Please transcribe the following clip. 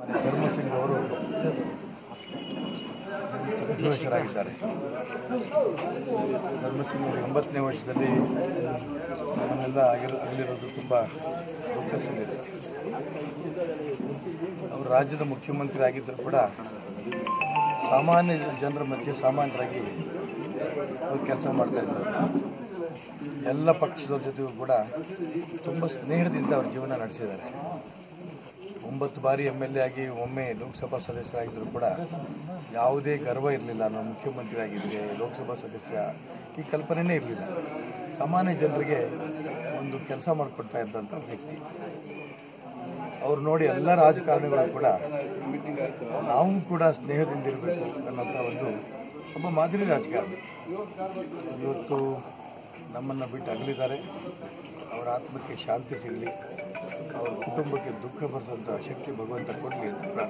ಧರ್ಮಸಿಂಗ್ ಅವರು ಅಧಿವೇಶರಾಗಿದ್ದಾರೆ ಧರ್ಮಸಿಂಗ್ ಅವರು ಎಂಬತ್ತನೇ ವರ್ಷದಲ್ಲಿ ನಮ್ಮನ್ನೆಲ್ಲ ಆಗಿರೋ ಅಗಲಿರೋದು ತುಂಬ ದುಃಖ ಸಂಗತಿ ಅವರು ರಾಜ್ಯದ ಮುಖ್ಯಮಂತ್ರಿ ಆಗಿದ್ದರೂ ಕೂಡ ಸಾಮಾನ್ಯ ಜನರ ಮಧ್ಯೆ ಸಾಮಾನ್ಯರಾಗಿ ಅವರು ಕೆಲಸ ಮಾಡ್ತಾ ಇದ್ದರು ಎಲ್ಲ ಪಕ್ಷದವ್ರ ಜೊತೆಗೂ ಕೂಡ ತುಂಬ ಸ್ನೇಹದಿಂದ ಅವ್ರ ಜೀವನ ನಡೆಸಿದ್ದಾರೆ ಒಂಬತ್ತು ಬಾರಿ ಎಮ್ ಎಲ್ ಎ ಆಗಿ ಒಮ್ಮೆ ಲೋಕಸಭಾ ಸದಸ್ಯರಾಗಿದ್ದರೂ ಕೂಡ ಯಾವುದೇ ಗರ್ವ ಇರಲಿಲ್ಲ ನಾನು ಮುಖ್ಯಮಂತ್ರಿ ಆಗಿದ್ದೆ ಲೋಕಸಭಾ ಸದಸ್ಯ ಈ ಕಲ್ಪನೆಯೇ ಇರಲಿಲ್ಲ ಸಾಮಾನ್ಯ ಜನರಿಗೆ ಒಂದು ಕೆಲಸ ಮಾಡಿಕೊಡ್ತಾ ಇದ್ದಂಥ ವ್ಯಕ್ತಿ ಅವ್ರು ನೋಡಿ ಎಲ್ಲ ರಾಜಕಾರಣಿಗಳು ಕೂಡ ನಾವು ಕೂಡ ಸ್ನೇಹದಿಂದ ಇರಬೇಕು ಅನ್ನೋಂಥ ಒಂದು ಒಬ್ಬ ಮಾದರಿ ರಾಜಕಾರಣಿ ಇವತ್ತು ನಮ್ಮನ್ನು ಬಿಟ್ಟು ಅಗಲಿದ್ದಾರೆ ಅವರ ಆತ್ಮಕ್ಕೆ ಶಾಂತಿ ಸಿಗಲಿ ಅವರ ಕುಟುಂಬಕ್ಕೆ ದುಃಖ ಬರೆಸೋಂಥ ಶಕ್ತಿ ಭಗವಂತ ಕೊಡಲಿ ಅಂತ ಪ್ರಾರ್ಥನೆ